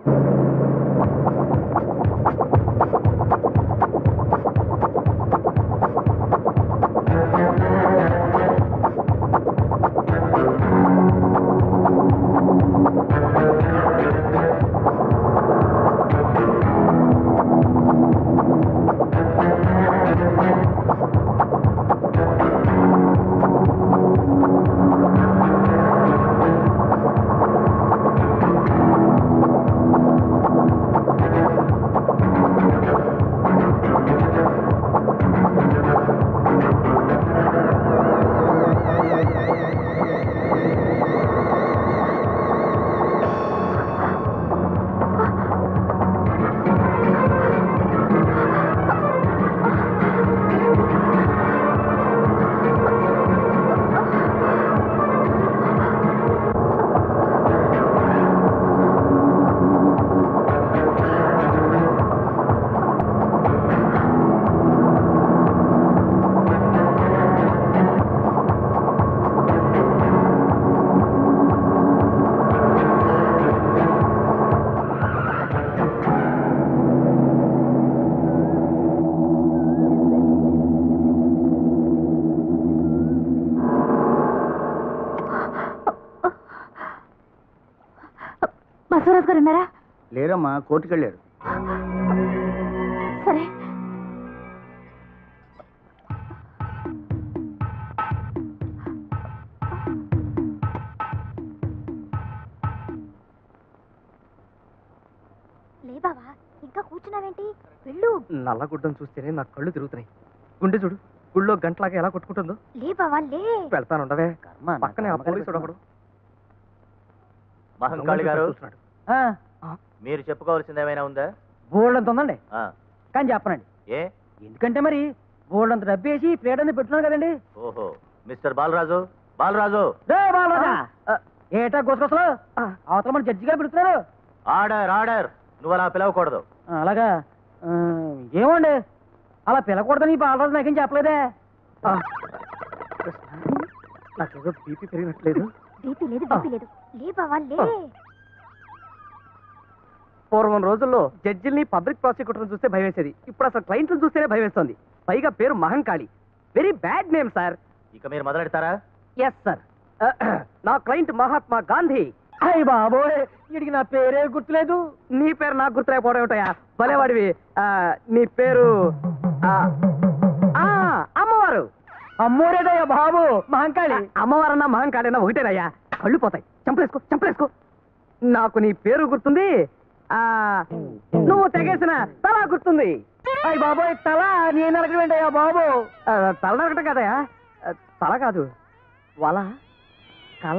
బసవరాజు గారు ఉన్నారా లేరమ్మా కోర్టుకెళ్ళారు సరే లే బావా ఇంకా కూర్చున్నావేంటి వెళ్ళు నల్లగుడ్డను చూస్తేనే నా కళ్ళు తిరుగుతున్నాయి గుండె చూడు గుళ్ళో గంటలాగా ఎలా కొట్టుకుంటుందో లే బావా లే వెళ్తానుండవే పక్కనే ఆ పోలీసుడు ఒకడు మహంకాళి గారు చూస్తున్నాడు. మీరు చెప్పుకోవాల్సింది ఏమైనా ఉందా బోల్డ్ ఉందండి ఆ, కానీ చెప్పనండి ఏ ఎందుకంటే మరి బోల్డ్ అంత డబ్బు వేసి ప్లేట్ అనేది పెట్టున్నాను కదండి ఓహో మిస్టర్ బాలరాజు బాలరాజు రే బాలరాజా ఏటా గుసగుసలు అవతల మన జడ్జి గారు పిలుస్తున్నారు ఆర్డర్ ఆర్డర్ నువ్వు అలా పిలవకూడదు ఆ, అలాగా ఆ, ఏమండి అలా పిలకూడదని ఈ బాలరాజు నాకేం చెప్పలేదే ఆ, కృష్ణ, నాకేదో బీపీ పెరిగినట్లేదు బీపీ లేదు బీపీ లేదు లే బావా లే పూర్వం రోజుల్లో జడ్జిల్ని పబ్లిక్ ప్రాసిక్యూటర్ని చూస్తే భయవేసేది ఇప్పుడు అసలు క్లయింట్లను చూస్తేనే భయవేస్తోంది పైగా పేరు Mahankali very bad name sir ఇక మీరు మొదలెడతారా ఎస్ సార్ నా క్లయింట్ మహాత్మా గాంధీ అయ్యి బాబోయ్ వీడికి నా పేరే గుర్తులేదు నీ పేరు నాకు గుర్తులేకపోవడం ఏమిటయా భలేవాడివి ఆ, నీ పేరు ఆ, ఆ, అమ్మవారు అమ్మోరేదయ్యా బాబు మహంకాళి అమ్మవారన్నా మహంకాళన్నా ఒకటేనయ్యా కళ్ళు పోతాయి చంపలేసుకో చంపలేసుకో నాకు నీ పేరు గుర్తుంది ఆ నువ్వు తెగేసిన తల గుర్తుంది అయ్యి బాబోయ్ తల నేను అడగవేంటయ్యా బాబు ఆ, తల నరకటం కదయా ఆ, తల కాదు వల కళ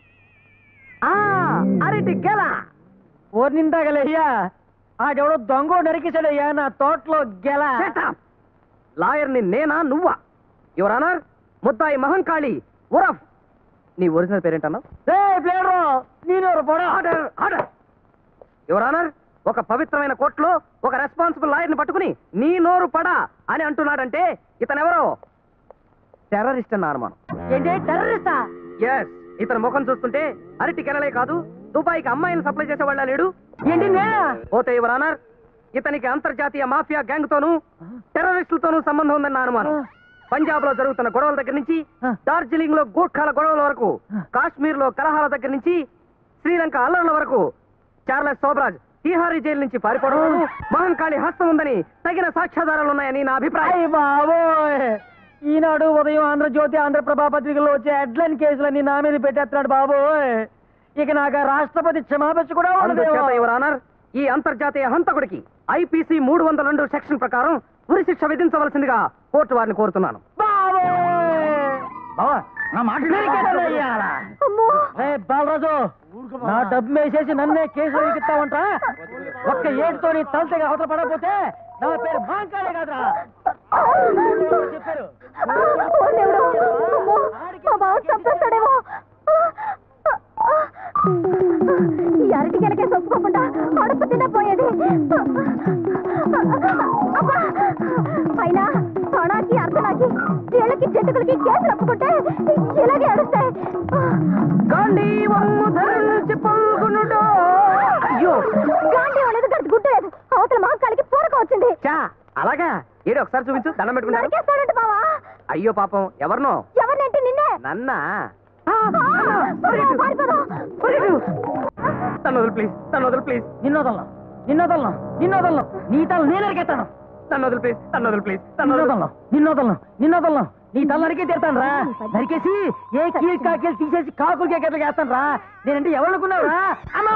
ఆ, అరటి గెల ఓర్నిందాగలయ్యా ఆడెవడో దొంగ నరికేశాడయ్యా నా తోటలో గెల లాయర్ని నేనా నువ్వా యువరానర్ ముద్దాయి మహంకాళి ఉరఫ్ నీ ఒరిజినల్ పేరేంటన్నావు రే ప్లేడరు నేను పొడా ఆర్డర్ ఆర్డర్ యువరానర్ ఒక పవిత్రమైన కోర్టులో ఒక రెస్పాన్సిబుల్ లాయర్ని పట్టుకుని నీ నోరు పడా అని అంటున్నాడంటే ఇతనెవరో టెర్రరిస్ట్ అన్న అనుమానం ఏంటి టెర్రరిస్టా ఎస్ ఇతని ముఖం చూస్తుంటే అరటి కెనలే కాదు దుబాయ్కి అమ్మాయిని సప్లై చేసేవాళ్ళ లేడు ఏంటి నేనా పోతే యువరానర్ ఇతనికి అంతర్జాతీయ మాఫియా గ్యాంగ్ తోనూ టెర్రరిస్టులతోనూ సంబంధం ఉందన్న అనుమానం పంజాబ్ లో జరుగుతున్న గొడవల దగ్గర నుంచి డార్జిలింగ్ లో గూర్ఖాల గొడవల వరకు కాశ్మీర్ లో కలహాల దగ్గర నుంచి శ్రీలంక అల్లర్ల వరకు చార్లెస్ సోబ్రాజ్ తీహారీ జైలు నుంచి పారిపోవడం మహంకాళి హస్తం ఉందని తగిన సాక్ష్యాధారాలు ఉన్నాయని నా అభిప్రాయం అయ్య బాబోయ్ ఈనాడు ఉదయం ఆంధ్రజ్యోతి ఆంధ్రప్రభ పత్రికల్లో వచ్చే హెడ్లైన్ కేసులన్నీ నా మీద పెట్టేస్తున్నాడు బాబోయ్ ఇక నాకు ఆ రాష్ట్రపతి క్షమాపచ్చ కూడా అందుచేత ఉండదేమో. యువర్ ఆనర్ ఈ అంతర్జాతీయ హంతకుడికి ఐపీసీ మూడు వందల రెండు సెక్షన్ ప్రకారం ఉరి శిక్ష విధించవలసిందిగా కోర్టు వారిని కోరుతున్నాను బాబోయ్ బావా నా మాట దొరికాడయ్యాలా. రే బాలరాజు నా డబ్బు వేసేసి నన్నే కేసులో ఎక్కిస్తావంట ఒక్క ఏడుతో నీ తలతగా అవతల పడకపోతే నా పేరు మాంకాలే కాదురా చెప్పారు ఓ దేవుడు అమ్మో, మా బావ చంపేస్తాడేమో ఈ అరటి గెలకే చొప్పుకోకుండా అడుపు తినపోయేది అబ్బా! అయినా తొణాకి అర్థనాకి వీళ్ళకి జంతుకులకి కేసులు ఒప్పుకుంటే ఇలాగే అడుస్తాయి గాంధీ వమ్ము ధరించి పల్గొనుడో. అయ్యో అలాగా ఏడు ఒకసారి చూపించు దండం పెట్టుకుంటారు నరికేస్తాడంట బావా అయ్యో పాపం ఎవరినో ఎవరినంటే నిన్నే నన్నా పారిపోదాం తను వదులు ప్లీజ్ తను వదులు ప్లీజ్ నిన్నోదల్లం నిన్నోదల్లం నిన్నోదల్లం నీ తల నేను నరికేస్తాను తను వదులు ప్లీజ్ తను వదులు ప్లీజ్ తను వదులు నిన్నోదల్లం నిన్నోదల్లం నిన్నోదల్లం నీ తల నరికే తీరుతాను రా నరికేసి ఏ కీలు కాకీలు తీసేసి కాకులు కేకట్లు చేస్తాను రా నేనంటే ఎవరు అనుకున్నావురా అమ్మా!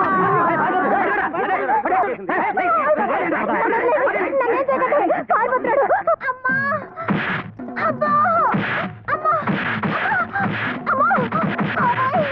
నన్నేం చేయకండి. పారిపోతున్నాడు. అమ్మా! అబ్బా! అమ్మా! అమ్మా! ఆయ్!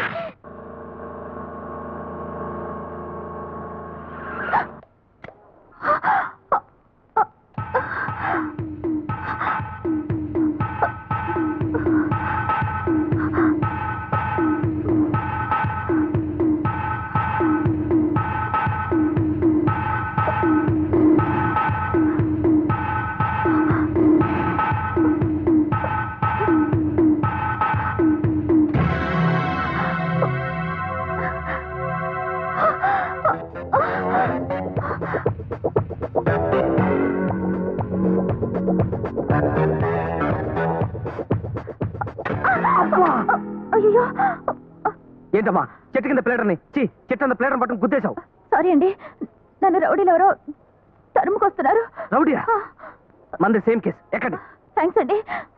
అయ్యో ఏంటమ్మా చెట్టు కింద ప్లేటర్ని చి చెట్టు కింద ప్లేటర్ పట్టుకుని గుద్దేశావు సారీ అండి నన్ను రౌడీలు ఎవరో తరుముకొస్తున్నారు రౌడీయా మంది సేమ్ కేసు ఎక్కడి థ్యాంక్స్ అండి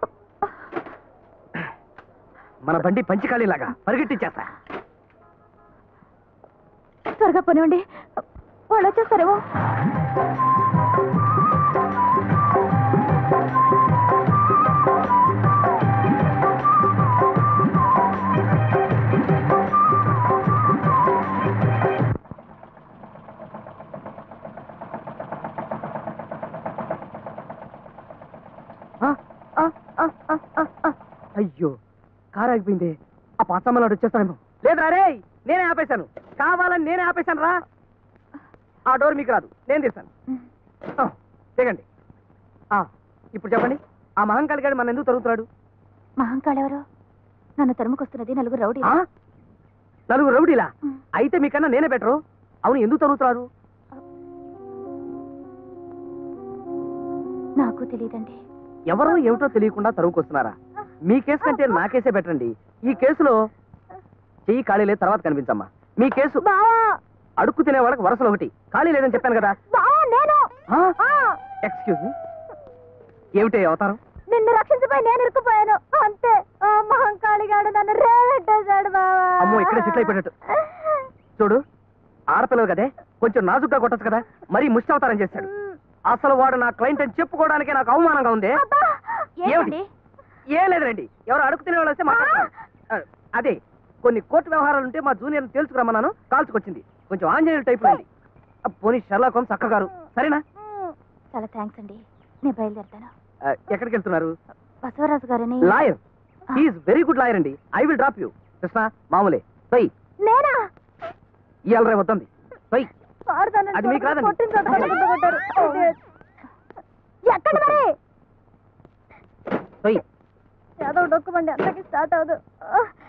మన బండి పంచికాళీలాగా పరిగెట్టించేస్తా త్వరగా పోనివ్వండి వాళ్ళు వచ్చేస్తారేమో ఆ, ఆ, ఆ, ఆ, ఆ, ఆ. అయ్యో కారు ఆగిపోయింది ఆ పాసమ్మలాడు వచ్చేస్తానేమో లేదురా రే నేనే ఆపేశాను కావాలని నేనే ఆపేశాను రా ఆ డోర్ మీకు రాదు నేను తీస్తాను ఆ, దిగండి ఆ, ఇప్పుడు చెప్పండి ఆ మహంకాళి గారు మన ఎందుకు తరుగుతున్నాడు మహంకాళ్ ఎవరు నన్ను తరుముకొస్తున్నది నలుగురు రౌడీ ఆ? నలుగురు రౌడీలా అయితే మీకన్నా నేనే బెటరు అవును ఎందుకు తరుగుతున్నారు నాకు తెలియదండి ఎవరో ఏమిటో తెలియకుండా తరువుకొస్తున్నారా మీ కేసు కంటే నా కేసే బెటర్ అండి ఈ కేసులో చెయ్యి ఖాళీ లేదు తర్వాత కనిపించమ్మా మీ కేసు బావా అడుక్కు తినే వాళ్ళకి వరసలు ఒకటి ఖాళీ లేదని చెప్పాను కదా బావా నేను ఆ, ఎక్స్క్యూజ్ మీ ఏమిటి ఈ అవతారం నిన్ను రక్షించబోయి నేను ఇరుక్కుపోయాను అంతే ఆ మహంకాళి గాడు నన్ను రేవెట్టేశాడు బావా అమ్మో, ఇక్కడే సెటిల్ అయిపోయినట్టు. చూడు ఆడపిల్లలు కదే కొంచెం నాజుగ్గా కొట్టచ్చు కదా మరీ ముష్టి అవతారం చేశాడు అసలు వాడు నా క్లయింట్ అని చెప్పుకోవడానికే నాకు అవమానంగా ఉంది అబ్బా, ఏంటండి ఏం లేదండి ఎవరు అడుగు తినే వాళ్ళు వస్తే మాట్లాడతాను. ఆ, అదే కొన్ని కోర్టు వ్యవహారాలు ఉంటే మా జూనియర్ తెలుసుకురమ్మన్నాను కాల్చుకొచ్చింది కొంచెం ఆంజనేయులు టైప్ అండి పోనీ షర్లాక్ హోమ్స్ అక్క గారు సరేనా చాలా థ్యాంక్స్ అండి నేను బయలుదేరుతాను ఆ, ఎక్కడికి వెళ్తున్నారు బసవరాజు గారని lawyer is very good lawyer అండి I will drop you Krishna మామూలే పోయి నేనా ఇవాళ రేపు వద్దండి పోయి పారుతానండి. అది మీకు రాదండి. కొట్టిన తర్వాత కొట్టుకుంటూ కొట్టారు. ఎక్కడ మరి పోయి ఏదో డొక్కుమండి అందరికి స్టార్ట్ అవదు